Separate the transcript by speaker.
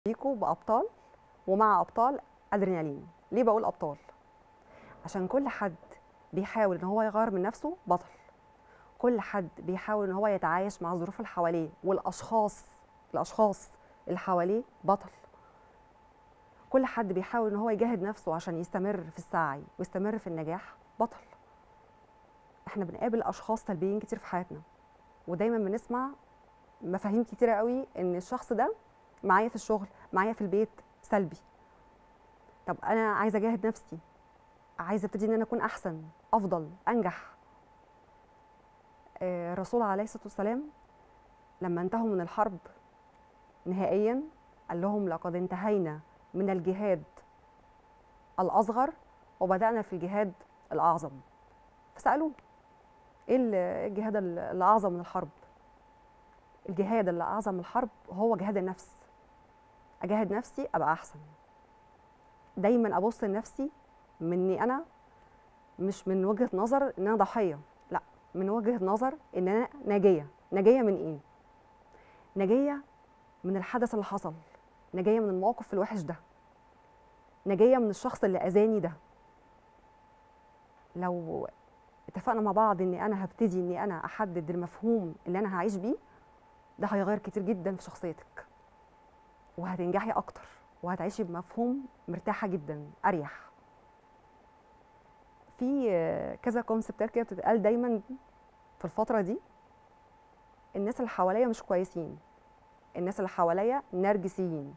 Speaker 1: بيكو بابطال ومع ابطال ادرينالين ليه بقول ابطال عشان كل حد بيحاول ان هو يغير من نفسه بطل كل حد بيحاول ان هو يتعايش مع الظروف اللي حواليه والاشخاص الاشخاص اللي حواليه بطل كل حد بيحاول ان هو يجاهد نفسه عشان يستمر في السعي ويستمر في النجاح بطل احنا بنقابل اشخاص سلبيين كتير في حياتنا ودايما بنسمع مفاهيم كتيره قوي ان الشخص ده معايا في الشغل معايا في البيت سلبي طب انا عايزه اجاهد نفسي عايزه ابتدي ان انا اكون احسن افضل انجح آه، الرسول عليه الصلاه والسلام لما انتهوا من الحرب نهائيا قال لهم لقد انتهينا من الجهاد الاصغر وبدانا في الجهاد الاعظم فسالوه ايه ال- الجهاد ال- الاعظم من الحرب الجهاد اللي اعظم من الحرب هو جهاد النفس اجاهد نفسي ابقى احسن دايما ابص لنفسي مني انا مش من وجهه نظر ان انا ضحيه لا من وجهه نظر ان انا ناجيه ناجيه من ايه ناجيه من الحدث اللي حصل ناجيه من الموقف الوحش ده ناجيه من الشخص اللي اذاني ده لو اتفقنا مع بعض اني انا هبتدي اني انا احدد المفهوم اللي انا هعيش بيه ده هيغير كتير جدا في شخصيتك وهتنجحي اكتر وهتعيشي بمفهوم مرتاحه جدا اريح في آه، كذا كونسبت كده بتتقال دايما في الفتره دي الناس اللي حواليا مش كويسين الناس اللي حواليا نرجسيين